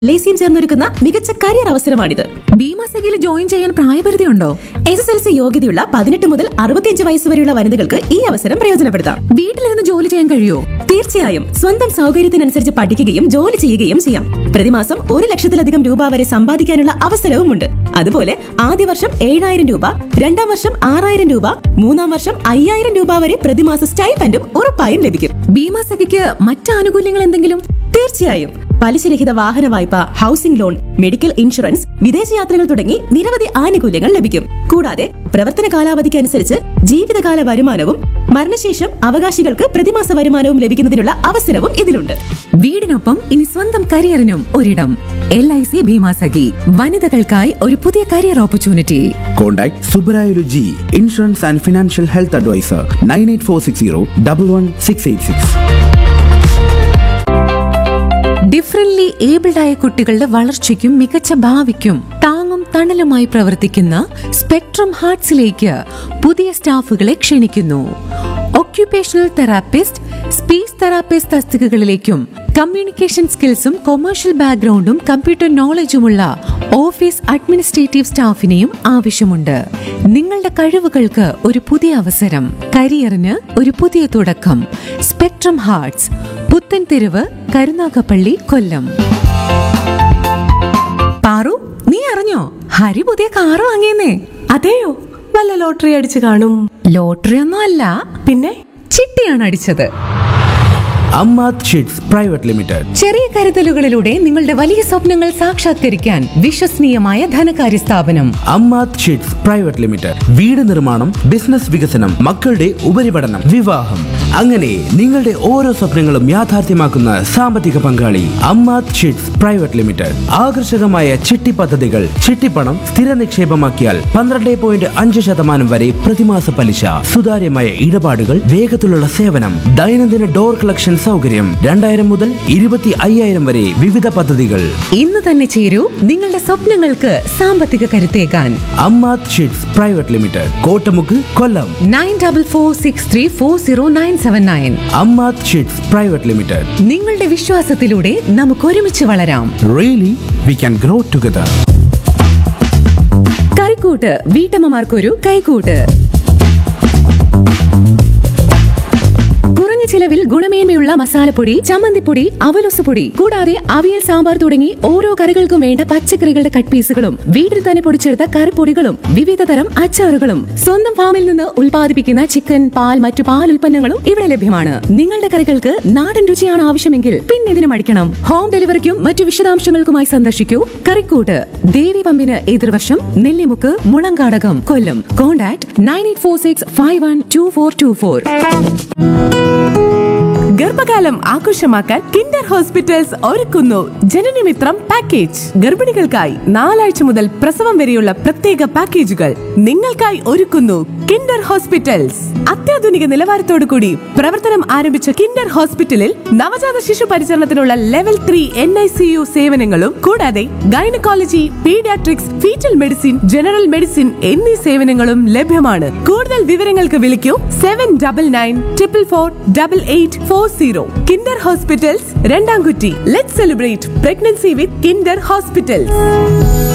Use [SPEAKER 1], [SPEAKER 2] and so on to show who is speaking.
[SPEAKER 1] ലേസിയും ചേർന്നൊരുക്കുന്ന മികച്ച കരിയർ അവസരമാണിത്
[SPEAKER 2] ഭീമാസഖിയിൽ ജോയിൻ ചെയ്യാൻ പ്രായപരിധി ഉണ്ടോ
[SPEAKER 1] എസ് എസ് എൽ സി യോഗ്യതയുള്ള പതിനെട്ട് മുതൽ അറുപത്തിയഞ്ച് വയസ്സ് വരെയുള്ള വനിതകൾക്ക് ഈ അവസരം പ്രയോജനപ്പെടുത്താം
[SPEAKER 2] വീട്ടിലിരുന്ന് ജോലി ചെയ്യാൻ കഴിയുമോ
[SPEAKER 1] തീർച്ചയായും സ്വന്തം സൗകര്യത്തിനനുസരിച്ച് പഠിക്കുകയും ജോലി ചെയ്യുകയും ചെയ്യാം പ്രതിമാസം ഒരു ലക്ഷത്തിലധികം രൂപ വരെ സമ്പാദിക്കാനുള്ള അവസരവുമുണ്ട് അതുപോലെ ആദ്യ വർഷം ഏഴായിരം രൂപ രണ്ടാം വർഷം ആറായിരം രൂപ മൂന്നാം വർഷം അയ്യായിരം രൂപ വരെ പ്രതിമാസ സ്റ്റൈപ്പൻഡും ഉറപ്പായും ലഭിക്കും
[SPEAKER 2] ഭീമാസഖിക്ക് മറ്റ് ആനുകൂല്യങ്ങൾ എന്തെങ്കിലും
[SPEAKER 1] തീർച്ചയായും പലിശരഹിത വാഹന വായ്പ ഹൗസിംഗ് ലോൺ മെഡിക്കൽ ഇൻഷുറൻസ് വിദേശയാത്രകൾ തുടങ്ങി നിരവധി ആനുകൂല്യങ്ങൾ ലഭിക്കും കൂടാതെ പ്രവർത്തന കാലാവധിക്ക് അനുസരിച്ച് ജീവിതകാല വരുമാനവും മരണശേഷം അവകാശികൾക്ക് പ്രതിമാസ വരുമാനവും ലഭിക്കുന്നതിനുള്ള അവസരവും ഇതിലുണ്ട്
[SPEAKER 2] വീടിനൊപ്പം ഇനി സ്വന്തം കരിയറിനും ഒരിടം എൽ ഐ സി ഭീമാസഖി വനിതകൾക്കായി ഒരു പുതിയ career opportunity
[SPEAKER 3] Contact Subrayulu G, Insurance and Financial Health Advisor, 98460 11686.
[SPEAKER 2] Differently abled ആയ കുട്ടികളുടെ വളർച്ചയ്ക്കും മികച്ച ഭാവിക്കും താങ്ങും തണലുമായി പ്രവർത്തിക്കുന്ന സ്പെക്ട്രം ഹാർട്സിലേക്ക് പുതിയ സ്റ്റാഫുകളെ ക്ഷണിക്കുന്നു ഒക്യുപേഷണൽ തെറാപ്പിസ്റ്റ് സ്പീച്ച് തെറാപ്പിസ്റ്റ് തസ്തികകളിലേക്കും കമ്മ്യൂണിക്കേഷൻ സ്കിൽസും കൊമേഴ്ഷ്യൽ ബാക്ക്ഗ്രൗണ്ടും കമ്പ്യൂട്ടർ നോളജുമുള്ള ഓഫീസ് അഡ്മിനിസ്ട്രേറ്റീവ് സ്റ്റാഫിനെയും ആവശ്യമുണ്ട് നിങ്ങളുടെ കഴിവുകൾക്ക് ഒരു പുതിയ അവസരം കരിയറിന് ഒരു പുതിയ തുടക്കം സ്പെക്ട്രം ഹാർട്സ് പുത്തൻതെരുവ് കരുനാഗപ്പള്ളി കൊല്ലം പാറു നീ അറിഞ്ഞോ ഹരി പുതിയ കാറ് വാങ്ങിയെന്നേ
[SPEAKER 4] അതെയോ വല്ല ലോട്ടറി അടിച്ചു കാണും
[SPEAKER 2] ലോട്ടറി ഒന്നും അല്ല
[SPEAKER 4] പിന്നെ
[SPEAKER 2] ചിട്ടിയാണ് അടിച്ചത്
[SPEAKER 3] അമ്മാത് ഷീറ്റ്സ് പ്രൈവറ്റ് ലിമിറ്റഡ്
[SPEAKER 2] ചെറിയ കരുതലുകളിലൂടെ നിങ്ങളുടെ വലിയ സ്വപ്നങ്ങൾ സാക്ഷാത്കരിക്കാൻ വിശ്വസനീയമായ ധനകാര്യ സ്ഥാപനം
[SPEAKER 3] അമ്മാത് ഷീറ്റ്സ് പ്രൈവറ്റ് ലിമിറ്റഡ് വീട് നിർമ്മാണം ബിസിനസ് വികസനം മക്കളുടെ ഉപരിപഠനം വിവാഹം അങ്ങനെ നിങ്ങളുടെ ഓരോ സ്വപ്നങ്ങളും യാഥാർത്ഥ്യമാക്കുന്ന സാമ്പത്തിക പങ്കാളി അമ്മാത് ഷീറ്റ്സ് പ്രൈവറ്റ് ലിമിറ്റഡ് ആകർഷകമായ ചിട്ടി പദ്ധതികൾ ചിട്ടിപ്പണം സ്ഥിര നിക്ഷേപമാക്കിയാൽ പന്ത്രണ്ട് പോയിന്റ് അഞ്ച് ശതമാനം വരെ പ്രതിമാസ പലിശ സുതാര്യമായ ഇടപാടുകൾ വേഗത്തിലുള്ള സേവനം ദൈനംദിന ഡോർ കളക്ഷൻ സൗകര്യം രണ്ടായിരം മുതൽ ഇരുപത്തി അയ്യായിരം വരെ വിവിധ പദ്ധതികൾ
[SPEAKER 2] ഇന്ന് തന്നെ ചേരൂ നിങ്ങളുടെ സ്വപ്നങ്ങൾക്ക് സാമ്പത്തിക കരുത്തേകാൻ
[SPEAKER 3] Ammath Chits Private Limited Kottamukku Kollam
[SPEAKER 2] nine double four six three four zero nine seven nine
[SPEAKER 3] Ammath Chits Private Limited
[SPEAKER 2] നിങ്ങളുടെ വിശ്വാസത്തിലൂടെ നമുക്ക് ഒരുമിച്ച് വളരാം
[SPEAKER 3] really we can grow together
[SPEAKER 2] കറിക്കൂട്ട് വീട്ടമ്മമാർക്കൊരു കൈക്കൂട്ട് കുറഞ്ഞ ചിലവിൽ ഗുണമേന്മയുള്ള മസാലപ്പൊടി ചമ്മന്തിപ്പൊടി അവലൊസ് പൊടി കൂടാതെ അവിയൽ സാമ്പാർ തുടങ്ങി ഓരോ കറികൾക്കും വേണ്ട പച്ചക്കറികളുടെ കട്ട് പീസുകളും വീട്ടിൽ തന്നെ പൊടിച്ചെടുത്ത കറിപ്പൊടികളും വിവിധ തരം അച്ചാറുകളും സ്വന്തം ഫാമിൽ നിന്ന് ഉൽപ്പാദിപ്പിക്കുന്ന ചിക്കൻ പാൽ മറ്റു പാൽ ഉൽപ്പന്നങ്ങളും ഇവിടെ ലഭ്യമാണ് നിങ്ങളുടെ കറികൾക്ക് നാടൻ രുചിയാണ് ആവശ്യമെങ്കിൽ പിന്നെ ഇതിന് മടിക്കണം ഹോം ഡെലിവറിക്കും മറ്റു വിശദാംശങ്ങൾക്കുമായി സന്ദർശിക്കൂ കറിക്കൂട്ട് ദേവി പമ്പിന് എതിർവശം Nellimukku Mulankadakam Kollam contact nine eight four six five one two four two four
[SPEAKER 4] ഗർഭകാലം ആഘോഷമാക്കാൻ കിൻഡർ ഹോസ്പിറ്റൽസ് ഒരുക്കുന്നു ജനനമിത്രം പാക്കേജ് ഗർഭിണികൾക്കായി നാലാഴ്ച മുതൽ പ്രസവം വരെയുള്ള പ്രത്യേക പാക്കേജുകൾ നിങ്ങൾക്കായി ഒരുക്കുന്നു കിൻഡർ ഹോസ്പിറ്റൽസ് അത്യാധുനിക നിലവാരത്തോടു കൂടി പ്രവർത്തനം ആരംഭിച്ച കിൻഡർ ഹോസ്പിറ്റലിൽ നവജാത ശിശു പരിചരണത്തിനുള്ള level three N I C U സേവനങ്ങളും കൂടാതെ gynaecology paediatrics fetal medicine general medicine എന്നീ സേവനങ്ങളും ലഭ്യമാണ് കൂടുതൽ വിവരങ്ങൾക്ക് വിളിക്കൂ seven double nine triple four double eight four zero Kinder Hospitals Randamkutty let celebrate pregnancy with Kinder hospitals